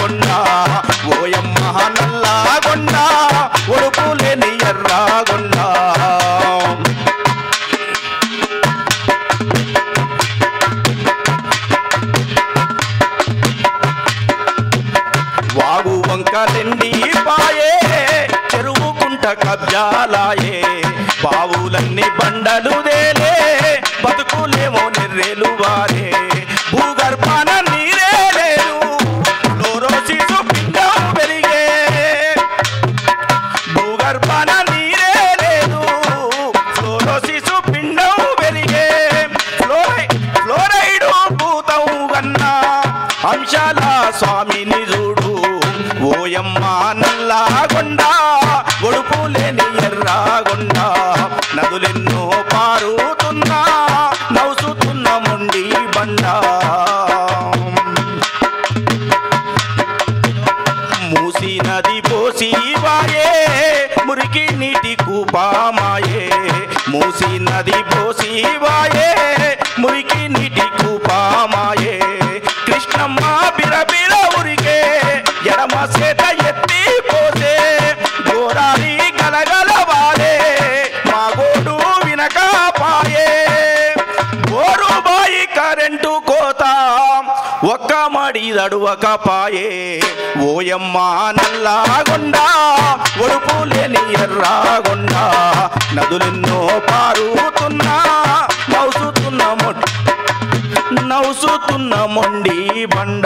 ఎర్రాగొండ ఓయమ్మ నల్లగొండ ఒడుపు లేని ఎర్రాగొండ వాగు వంకలెండి పాయే చెరువు కుంట కబ్జాలాయే బావులన్నీ బండలు దేలే బతుకులేమో నిర్రేలు వారే భూగర్భాన నీరే లేదు ఫ్లోరోసిస్ పిండం పెరిగే భూగర్భాన నీరే లేదు ఫ్లోరోసిస్ పిండం పెరిగే ఫ్లోరై ఫ్లోరైడు భూతం కన్నా అంశాల స్వామిని చూడు ఓయమ్మ నల్లగొండ ఒడుపు లేని ఎర్రాగొండ నదులెన్నో పారుతున్నా నవ్వుతున్న మొండి బండ మూసి నది పోసి వాయే మురికి నీటి కూపామాయే మూసి నది పోసి వాయే మురికి నీటి కూపామాయే కృష్ణమ్మ బిరబిర ఉరికే ఎడమ సేత ఎత్తి పోతే గోరాలి గలగల వాలే మా గోడు వినక పాయే ఓరు బాయి కరెంటు కోత ఒక్క మడి దడువక పాయే ఓయమ్మ నల్లగొండ ఒడుపు లేని ఎర్రాగొండ నదులెన్నో పారుతున్నా నవ్వుతున్న మొ- నవ్వుతున్న మొండి బండ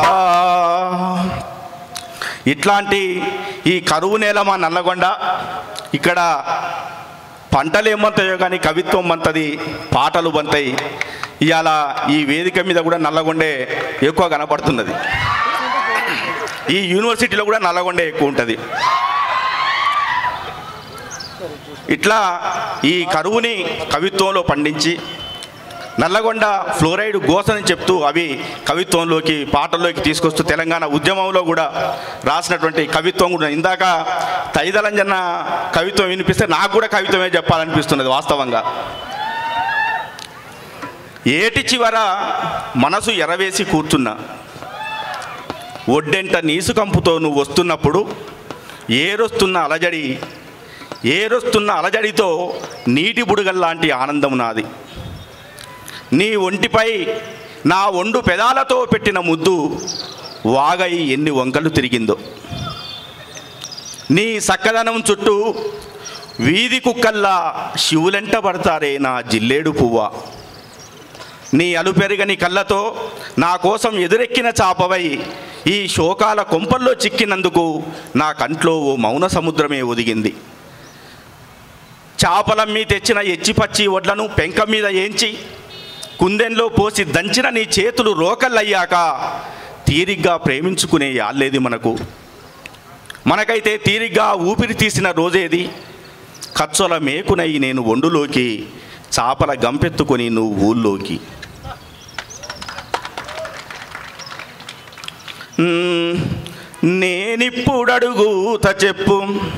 ఇట్లాంటి ఈ కరువు నేల మా నల్లగొండ ఇక్కడ పంటలు ఏమంతాయో కానీ కవిత్వం అంతది పాటలు బంతాయి ఇవాళ ఈ వేదిక మీద కూడా నల్లగొండే ఎక్కువ కనపడుతున్నది ఈ యూనివర్సిటీలో కూడా నల్లగొండే ఎక్కువ ఉంటుంది ఇట్లా ఈ కరువుని కవిత్వంలో పండించి నల్లగొండ ఫ్లోరైడ్ గోసని చెప్తూ అవి కవిత్వంలోకి పాటల్లోకి తీసుకొస్తూ తెలంగాణ ఉద్యమంలో కూడా రాసినటువంటి కవిత్వం కూడా ఇందాక తైదలంజన్న కవిత్వం వినిపిస్తే నాకు కూడా కవిత్వమే చెప్పాలనిపిస్తున్నది వాస్తవంగా ఏటి చివర మనసు ఎరవేసి కూర్చున్నా ఒడ్డెంట నీసుకంపుతో నువ్వు వస్తున్నప్పుడు ఏరొస్తున్న అలజడి ఏరొస్తున్న అలజడితో నీటి బుడగల్లాంటి ఆనందం నాది నీ ఒంటిపై నా ఒండు పెదాలతో పెట్టిన ముద్దు వాగై ఎన్ని వంకలు తిరిగిందో నీ సక్కదనం చుట్టూ వీధి కుక్కల్లా శివులెంట పడతారే నా జిల్లేడు పువ్వ నీ అలుపెరగని కళ్ళతో నా కోసం ఎదురెక్కిన చాపవై ఈ శోకాల కొంపల్లో చిక్కినందుకు నా కంట్లో ఓ మౌన సముద్రమే ఒదిగింది చాపలమ్మి తెచ్చిన ఎచ్చిపచ్చి వడ్లను పెంక మీద ఏంచి కుందెంలో పోసి దంచిన నీ చేతులు రోకల్లయ్యాక తీరిగ్గా ప్రేమించుకునే యాళ్ళేది మనకు మనకైతే తీరిగ్గా ఊపిరి తీసిన రోజేది కచ్చొల మేకునై నేను ఒండులోకి చాపల గంపెత్తుకొని నువ్వు ఊళ్ళోకి మ్మ్, నేనిప్పుడడుగుత చెప్పు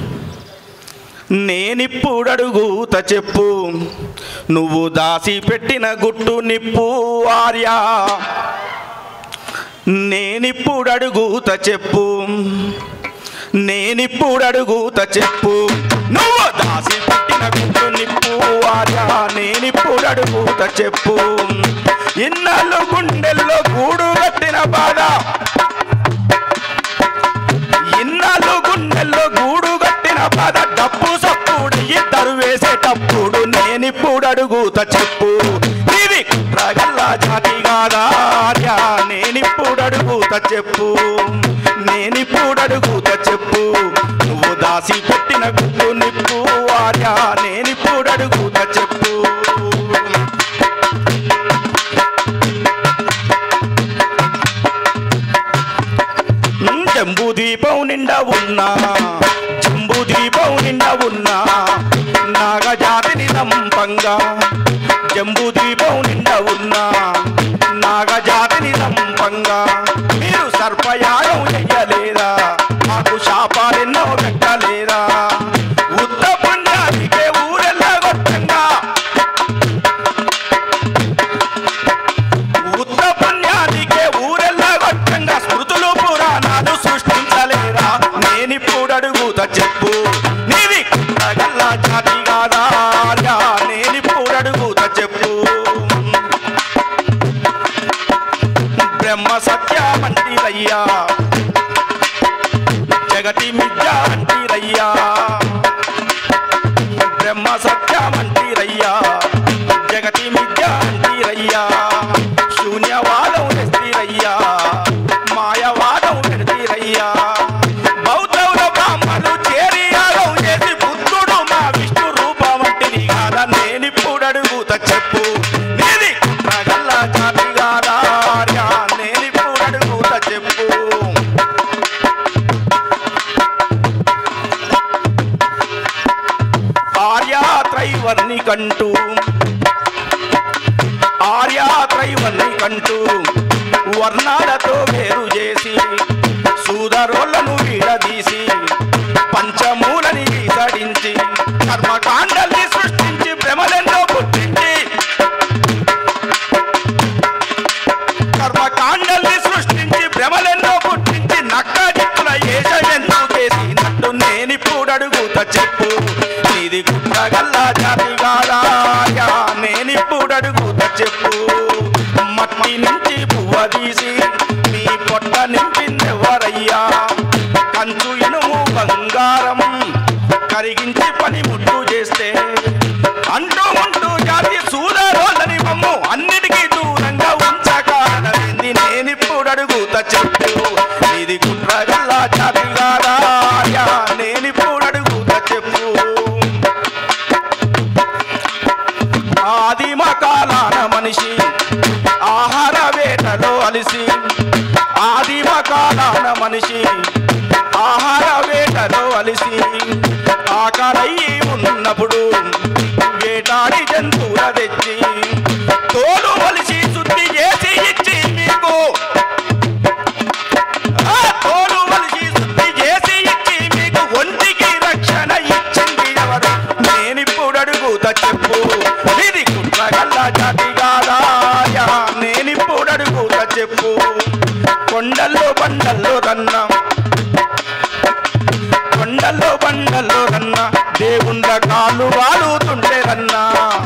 నేనిప్పుడడుగుత చెప్పు నువ్వు దాసి పెట్టిన గుట్టు నిప్పు ఆర్యా నేనిప్పుడడుగుత చెప్పు నేనిప్పుడడుగుత చెప్పు నువ్వు దాసి పెట్టిన గుట్టు నిప్పు ఆర్యా నేనిప్పుడడుగుత చెప్పు ఇన్నాళ్ళు గుండెల్లో గూడు కట్టిన బాధ ఇన్నాళ్ళు గుండెల్లో గూడు కట్టిన బాధ డప్పు సప్పుడు ఇద్దరు వేసేటప్పుడు నేనిప్పుడు అడుగుత చెప్పు నీవి కుట్రగల్లా జాతి కాదా ఆర్యా నేనిప్పుడు అడుగుత చెప్పు నేనిప్పుడు అడుగుత చెప్పు నువ్వు దాసి పెట్టిన గుడ్డు నిప్పు ఆర్యా నేనిప్పుడు అడుగుత చెప్పు జంబూ దీపం నిండా ఉన్నా జంబూ దీపం నిండా ఉన్నా నాగజాతిని నంపంగా జంబూ దీపం నిండా ఉన్నా నాగజాతిని నంపంగా మీరు సర్పయాగం చెయ్యలేరా మాకు శాపాలెన్నో పెట్టలేరా ఉత్త పుణ్యానికే ఊరెల్లా గొట్టంగా ఉత్త పుణ్యానికే ఊరెల్లా గొట్టంగా స్మృతులు పురాణాలు జగతి మిథ్య అంటీరయ్యా బ్రహ్మ సత్యమంటీరయ్యా జగతి మిథ్య అంటీరయ్యా శూన్యవాదం తెస్తీరయ్యా మాయవాదం పెడతీరయ్యా బౌద్ధుల బ్రాహ్మణులు చేరి యాగం చేసి బుద్ధుడు మా విష్ణు రూపం వంటిది కాదా నేనిప్పుడు అడుగుత చెప్పు నీది కుట్రగల్ల జాతి కాదా ఆర్య నేనిప్పుడు అడుగుత చెప్పు ఆర్యాత్రైవర్ణి కంటూ ఆర్యాత్రైవర్ణి కంటూ వర్ణాలతో వేరు చేసి సూదరోళ్లను విడదీసి పంచమూలని విసడించి కర్మకాండల్ని సృష్టించి భ్రమలెన్నో పుట్టించి కర్మకాండల్ని సృష్టించి భ్రమలెన్నో పుట్టించి నక్క దిక్కుల ఏషమెందు చేసినట్టు నేనిప్పుడు అడుగుత చెప్పు నీది కుట్రగల్ల జాతి కాదాయా నేనిప్పుడు అడుగుత చెప్పు మట్టి నుంచి పువ్వ తీసి నీ పొట్ట నింపిందెవరయ్యా కంచు ఇనుము బంగారం కరిగించి పని ముట్టు చేస్తే అంటూ ఉంటూ జాతి సూదరోళ్ళని మమ్ము అన్నిటికీ దూరంగా ఉంచకారణమైంది నేనిప్పుడు అడుగుత చెప్పు ఇది కుట్రగల్ల జాతి కాదాయా నేనిప్పుడు అడుగుత చెప్పు ఆదిమ కాలాన మనిషి ఆహార వేటలో అలిసి ఆదిమ కాలాన మనిషి ఆహార వేటలో అలిసి ఆకలయ్యి ఉన్నప్పుడు వేటాడి జంతువుల తెచ్చి తోలు వలిసి శుద్ధి చేసి ఇచ్చి మీకు ఆ తోలు వలిసి శుద్ధి చేసి ఇచ్చి మీకు ఒంటికి రక్షణ ఇచ్చింది ఎవరు నేనిప్పుడు అడుగుత చెప్పు ఇది కుట్రగల్ల జాతి కాదాయా నేనిప్పుడు అడుగుత చెప్పు కొండల్లో బండల్లో రన్నా కొండల్లో బండల్లో రన్నా దేవుండ కాలు వాడుతుంటే రన్నా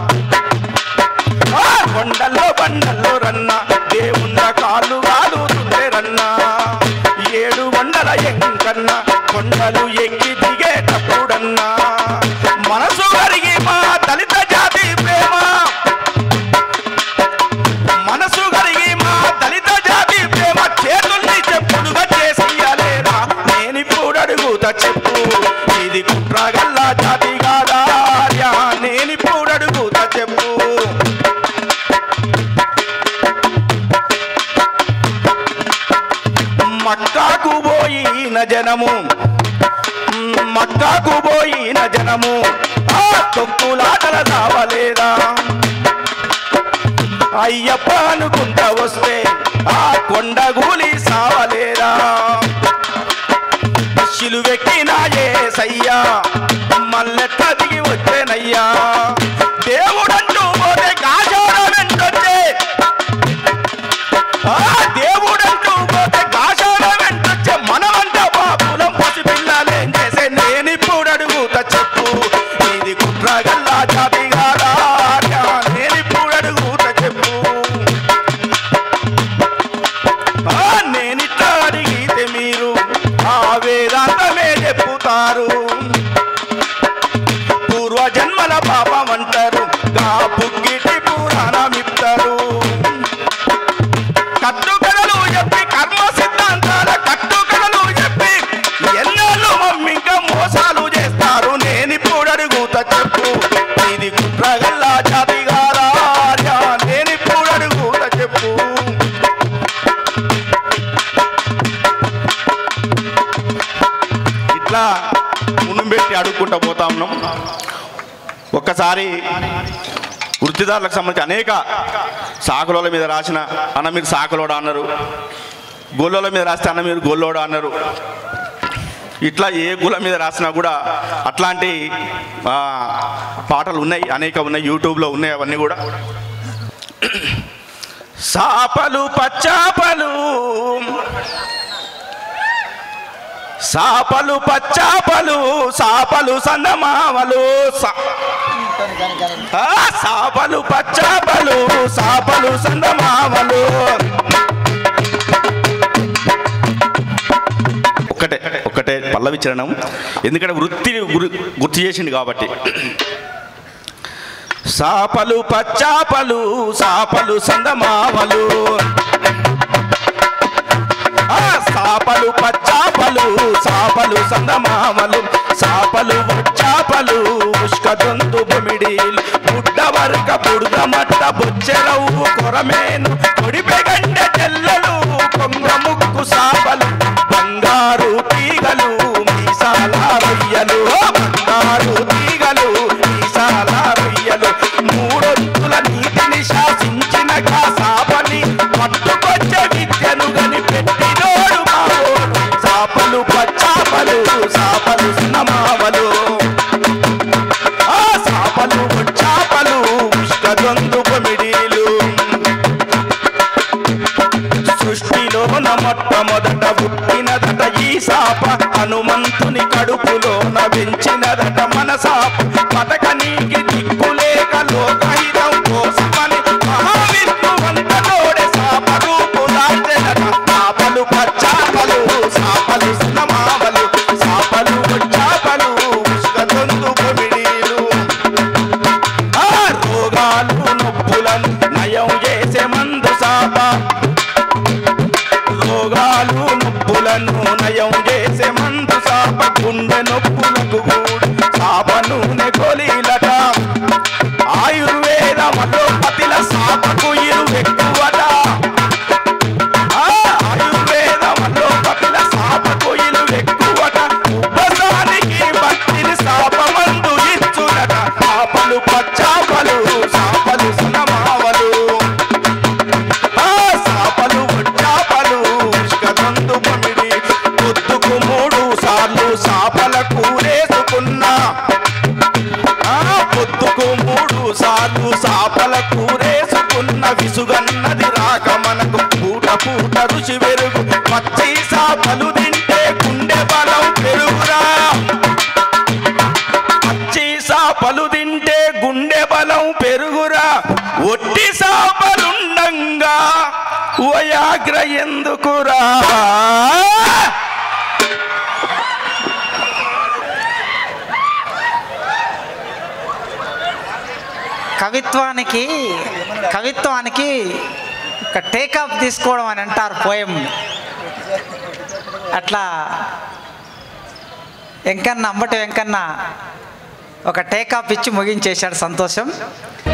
ఆ కొండల్లో బండల్లో రన్నా దేవుండ కాలు వాడుతుంటే రన్నా ఏడు వందల ఎంకన్నా కొండలు ఎక్కి దిగేటప్పుడన్నా మనసు కరిగి మా దళిత జాతి ప్రేమ మనసు కరిగి మా దళిత జాతి ప్రేమ చేతుల్ని చెప్పుడుగా చేసియలేదా నేనిప్పుడు అడుగుత చెప్పు ఇది కుట్రగల్ల జాతి కాదా నేనిప్పుడు అడుగుత చెప్పు మక్కాకు పోయిన జనము మక్కాకు పోయిన జనము ఆ తొక్కులాటల సావలేదా అయ్యప్ప అనుకుంటా వస్తే ఆ కొండగూలి సావలేదా శిలువెక్కినాయే సయ్యా మల్లెట్ల దిగి వచ్చేనయ్యా దేవుడంటూ పోతే కాశోరం వెంటొచ్చే ఆ దేవుడంటూ పోతే కాశోరం వెంటొచ్చే మనమంట పాపులం పసిపిల్లలేం చేసే నేనిప్పుడు అడుగుత చెప్పు ఇది కుట్రగల్లా జాతి కాదా నేనిప్పుడు అడుగుత చెప్పు ఆ నేనిట్లా అడిగితే మీరు ఆ వేదాంతమే చెప్పుతారు పూర్వ జన్మల పాపం అంటారు గా పుగ్గిటి పురాణమిస్తారు కట్టుకడలు చెప్పి కర్మ సిద్ధాంతాల కట్టుకడలు చెప్పి ఎన్నాళ్ళు మమ్మింక మోసాలు చేస్తారు నేనిప్పుడు అడుగుత చెప్పు ఇది కుట్రగల్లా జాతి గారా నేనిప్పుడు అడుగుత చెప్పు ఇట్లా మున్ను పెట్టి అడుక్కుంటా పోతా ఉన్నాం ఒక్కసారి వృత్తిదారులకు సంబంధించి అనేక సాకులోల మీద రాసిన అన్న మీరు సాకులోడ అన్నారు గొల్లోల మీద రాస్తే అన్న మీరు గొల్లోడ అన్నారు ఇట్లా ఏ గుల మీద రాసినా కూడా అట్లాంటి ఆ, పాటలు ఉన్నాయి అనేక ఉన్నాయి యూట్యూబ్లో ఉన్నాయి అవన్నీ కూడా సాపలు పచ్చాపలు సాపలు పచ్చాపలు సాపలు సన్నమామలు సా- ఆ, సాపలు పచ్చాపలు సాపలు సందమామలు ఒక్కటే ఒక్కటే పల పల్లవి చరణం ఎందుకంటే వృత్తిని గురు- గుర్తు చేసిండు కాబట్టి సాపలు పచ్చాపలు సాపలు సందమావలు ఆ సాపలు పచ్చాపలు సాపలు సందమామలు సాపలు చాపలు ఉష్కదొందు బొమిడీలు బుడ్డ వర్గ బుడద మట్ట బొచ్చెరవు కొరమేను పొడిపెగండ చెల్లలు కొంగ ముక్కు సాపలు బంగారు తీగలు మీసాల రొయ్యలు బంగారు తీగలు మీసాల రొయ్యలు మూడొత్తుల నీతిని శాసించిన సాపని పట్టుకొచ్చే విద్యను గని పెట్టినోడు మావోడు సాపలు పచ్చాపలు సాపలు సినమావలు ఆ సాపలు చాపలు ఉష్కదొందు కొమిడీలు సృష్టిలోన మొట్టమొదట పుట్టినదట ఈ సాప హనుమంతుని కడుపులోన పెంచినదట మన సాప పథకనీకి దిక్కులేక లోకహితం కోసమని మహావిష్ణువంతలోడే సాప రూపు దాచెనట సాపలు పచ్చాపలు సాపలు సినమావలు సాపలు చాపలు ఉష్కదొందు కొమిడీలు ఆ రోగాలు నొప్పులను నయం చేసే మందు సాప రోగాలు నొప్పులను నయం చేసే మందు సాప గుండె నొప్పులకు కూడు సాప నూనె గోలీలట ఆయుర్వేద మలోపతిల సాపకు ఇరువెక్కువట ఆ ఆయుర్వేద మలోపతిల సాపకు ఇరువెక్కువట ఉపసానికి భక్తిని సాపమందు ఇచ్చునట సాపలు పచ్చాపలు సాపలు సునమావలు ఆ సాపలు చాపలు ఉష్కదందు పమిడి పొద్దుకు మూడు సార్లు సాపల కూరేసుకున్నా ఆ పొద్దుకు మూడు సార్లు సాపల కూరేసుకున్న విసుగన్నది రాక మనకు పూట పూట రుచి వెరుగు పచ్చి సాపలు తింటే గుండె బలం పెరుగురా పచ్చి సాపలు తింటే గుండె బలం పెరుగురా ఒట్టి సాపలుండంగా వయాగ్ర ఎందుకురా కవిత్వానికి కవిత్వానికి ఒక టేకప్ తీసుకోవడం అని అంటారు పోయం అట్లా వెంకన్న అంబటి వెంకన్న ఒక టేకప్ ఇచ్చి ముగించేశాడు సంతోషం